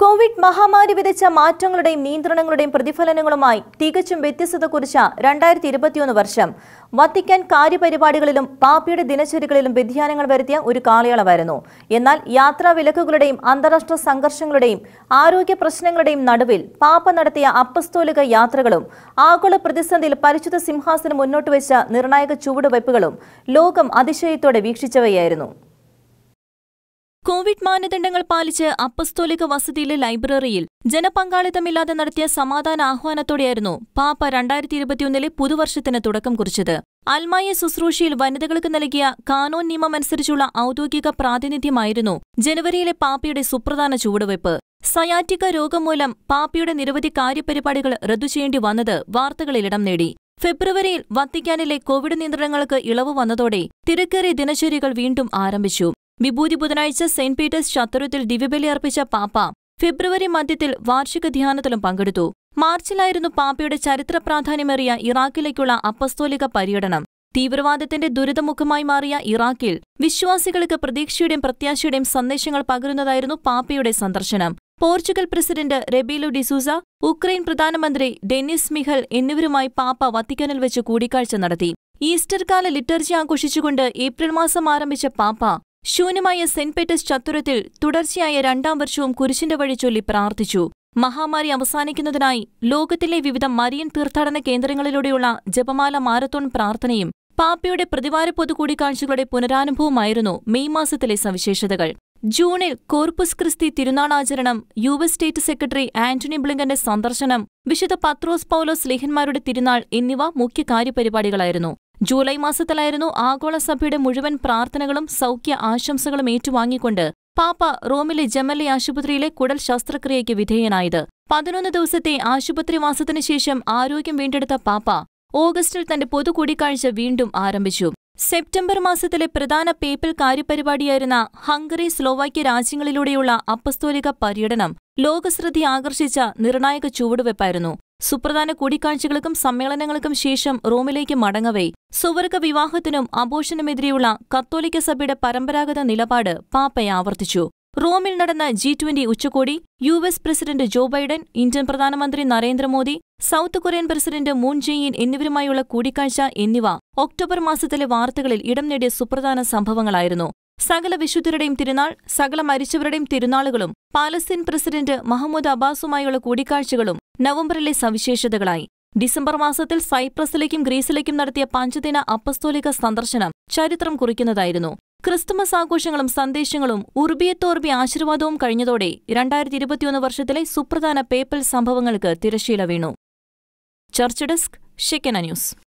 Covid മഹാമാരി വിതച്ച മാറ്റങ്ങളുടെയും നിയന്ത്രണങ്ങളുടെയും പ്രതിഫലനങ്ങളുമായി തികച്ചും വ്യത്യസ്തത കുറിച്ച രണ്ടായിരത്തി ഇരുപത്തിയൊന്ന് വർഷം വത്തിക്കാൻ കാര്യപരിപാടികളിലും പാപ്പിയുടെ ദിനചര്യകളിലും വ്യതിയാനങ്ങൾ വരുത്തിയ ഒരു കാലയളവായിരുന്നു എന്നാൽ യാത്രാ വിലക്കുകളുടെയും അന്താരാഷ്ട്ര സംഘർഷങ്ങളുടെയും ആരോഗ്യ പ്രശ്നങ്ങളുടെയും നടുവിൽ പാപ്പ നടത്തിയ അപ്പസ്തോലിക യാത്രകളും ആഗോള പ്രതിസന്ധിയിൽ പരിശുദ്ധ സിംഹാസനം മുന്നോട്ട് വെച്ച നിർണായക ചുവടുവയ്പ്പുകളും ലോകം അതിശയത്തോടെ വീക്ഷിച്ചവയായിരുന്നു കോവിഡ് മാനദണ്ഡങ്ങൾ പാലിച്ച് അപ്പസ്തോലിക വസതിയിലെ ലൈബ്രറിയിൽ ജനപങ്കാളിത്തമില്ലാതെ നടത്തിയ സമാധാന ആഹ്വാനത്തോടെയായിരുന്നു പാപ്പ രണ്ടായിരത്തി ഇരുപത്തിയൊന്നിലെ പുതുവർഷത്തിന് തുടക്കം കുറിച്ചത് അൽമായ ശുശ്രൂഷയിൽ വനിതകൾക്ക് നൽകിയ കാനോൻ നിയമമനുസരിച്ചുള്ള ഔദ്യോഗിക പ്രാതിനിധ്യമായിരുന്നു ജനുവരിയിലെ പാപ്പയുടെ സുപ്രധാന ചുവടുവയ്പ് സയാറ്റിക രോഗം മൂലം പാപ്പയുടെ നിരവധി കാര്യപരിപാടികൾ റദ്ദു ചെയ്യേണ്ടി വന്നത് വാർത്തകളിൽ ഇടം നേടി ഫെബ്രുവരിയിൽ വത്തിക്കാനിലെ കോവിഡ് നിയന്ത്രണങ്ങൾക്ക് ഇളവ് വന്നതോടെ തിരക്കേറിയ ദിനചര്യകൾ വീണ്ടും ആരംഭിച്ചു വിഭൂതി ബുധനാഴ്ച സെന്റ് പീറ്റേഴ്സ് ചത്തുരത്തിൽ ദിവ്യബലി അർപ്പിച്ച പാപ്പ ഫെബ്രുവരി മധ്യത്തിൽ വാർഷിക ധ്യാനത്തിലും പങ്കെടുത്തു മാർച്ചിലായിരുന്നു പാപ്പയുടെ ചരിത്ര പ്രാധാന്യമേറിയ ഇറാഖിലേക്കുള്ള അപ്പസ്തോലിക പര്യടനം തീവ്രവാദത്തിന്റെ ദുരിതമുഖമായി മാറിയ ഇറാഖിൽ വിശ്വാസികൾക്ക് പ്രതീക്ഷയുടെയും പ്രത്യാശയുടെയും സന്ദേശങ്ങൾ പകരുന്നതായിരുന്നു പാപ്പയുടെ സന്ദർശനം Portugal president Rebelo de Sousa Ukraine പ്രധാനമന്ത്രി ഡെന്നിസ് മിഹൽ എന്നിവരുമായി പാപ്പ വത്തിക്കാനിൽ വെച്ച് കൂടിക്കാഴ്ച നടത്തി ഈസ്റ്റർ കാല ലിറ്റർജി ആഘോഷിച്ചുകൊണ്ട് ഏപ്രിൽ മാസം ആരംഭിച്ച പാപ്പ ശൂന്യമായ സെന്റ് പീറ്റേഴ്സ് ചത്തുരത്തിൽ തുടർച്ചയായ രണ്ടാം വർഷവും കുരിശിന്റെ വഴി ചൊല്ലി പ്രാർത്ഥിച്ചു മഹാമാരി അവസാനിക്കുന്നതിനായി ലോകത്തിലെ വിവിധ മരിയൻ തീർത്ഥാടന കേന്ദ്രങ്ങളിലൂടെയുള്ള ജപമാല മാരത്തോൺ പ്രാർത്ഥനയും പാപ്പയുടെ പ്രതിവാര പൊതുകൂടിക്കാഴ്ചകളുടെ പുനരാനുഭവമായിരുന്നു മെയ് മാസത്തിലെ സവിശേഷതകൾ ജൂണിൽ കോർപ്പസ് ക്രിസ്തി തിരുനാളാചരണം U S state secretary Antony ബ്ലിങ്കന്റെ സന്ദർശനം വിശുദ്ധ പത്രോസ് പൌലോസ് ലേഖന്മാരുടെ തിരുനാൾ എന്നിവ മുഖ്യ കാര്യപരിപാടികളായിരുന്നു ജൂലൈ മാസത്തിലായിരുന്നു ആഗോള സഭയുടെ മുഴുവൻ പ്രാർത്ഥനകളും സൗഖ്യ ആശംസകളും ഏറ്റുവാങ്ങിക്കൊണ്ട് പാപ്പ റോമിലെ ജമല്ലി ആശുപത്രിയിലെ കുടൽ ശസ്ത്രക്രിയയ്ക്ക് വിധേയനായത് പതിനൊന്ന് ദിവസത്തെ ആശുപത്രിവാസത്തിനു ശേഷം ആരോഗ്യം വീണ്ടെടുത്ത പാപ്പ ഓഗസ്റ്റിൽ തന്റെ പൊതുകൂടിക്കാഴ്ച വീണ്ടും ആരംഭിച്ചു സെപ്റ്റംബർ മാസത്തിലെ പ്രധാന പേപ്പൽ കാര്യപരിപാടിയായിരുന്ന ഹംഗറി സ്ലോവാക്യ രാജ്യങ്ങളിലൂടെയുള്ള അപ്പസ്തോലിക പര്യടനം ലോകശ്രദ്ധ ആകർഷിച്ച നിർണായക ചുവടുവെപ്പായിരുന്നു സുപ്രധാന കൂടിക്കാഴ്ചകൾക്കും സമ്മേളനങ്ങൾക്കും ശേഷം റോമിലേക്ക് മടങ്ങവേ സുവർഗ വിവാഹത്തിനും അബോഷനുമെതിരെയുള്ള കത്തോലിക്ക സഭയുടെ പരമ്പരാഗത നിലപാട് പാപ്പയെ ആവർത്തിച്ചു റോമിൽ നടന്ന ജി ട്വന്റി ഉച്ചകോടി U S president Joe Biden Indian പ്രധാനമന്ത്രി Narendra Modi South Korean president Moon Jae-in എന്നിവരുമായുള്ള കൂടിക്കാഴ്ച എന്നിവ ഒക്ടോബർ മാസത്തിലെ വാർത്തകളിൽ ഇടം നേടിയ സുപ്രധാന സംഭവങ്ങളായിരുന്നു സകല വിശുദ്ധരുടെയും തിരുനാൾ സകല മരിച്ചവരുടെയും തിരുനാളുകളും പാലസ്തീൻ പ്രസിഡന്റ് മഹമ്മൂദ് അബ്ബാസുമായുള്ള കൂടിക്കാഴ്ചകളും നവംബറിലെ സവിശേഷതകളായി ഡിസംബർ മാസത്തിൽ സൈപ്രസിലേക്കും ഗ്രീസിലേക്കും നടത്തിയ പഞ്ചദിന അപ്പസ്തോലിക സന്ദർശനം ചരിത്രം കുറിക്കുന്നതായിരുന്നു ക്രിസ്തുമസ് ആഘോഷങ്ങളും സന്ദേശങ്ങളും ഉർബിയത്തോർബി ആശീർവാദവും കഴിഞ്ഞതോടെ രണ്ടായിരത്തി ഇരുപത്തിയൊന്ന് വർഷത്തിലെ സുപ്രധാന പേപ്പൽ സംഭവങ്ങൾക്ക് തിരശ്ശീല വീണു ചർച്ച് ഡെസ്ക് ഷെക്കന ന്യൂസ്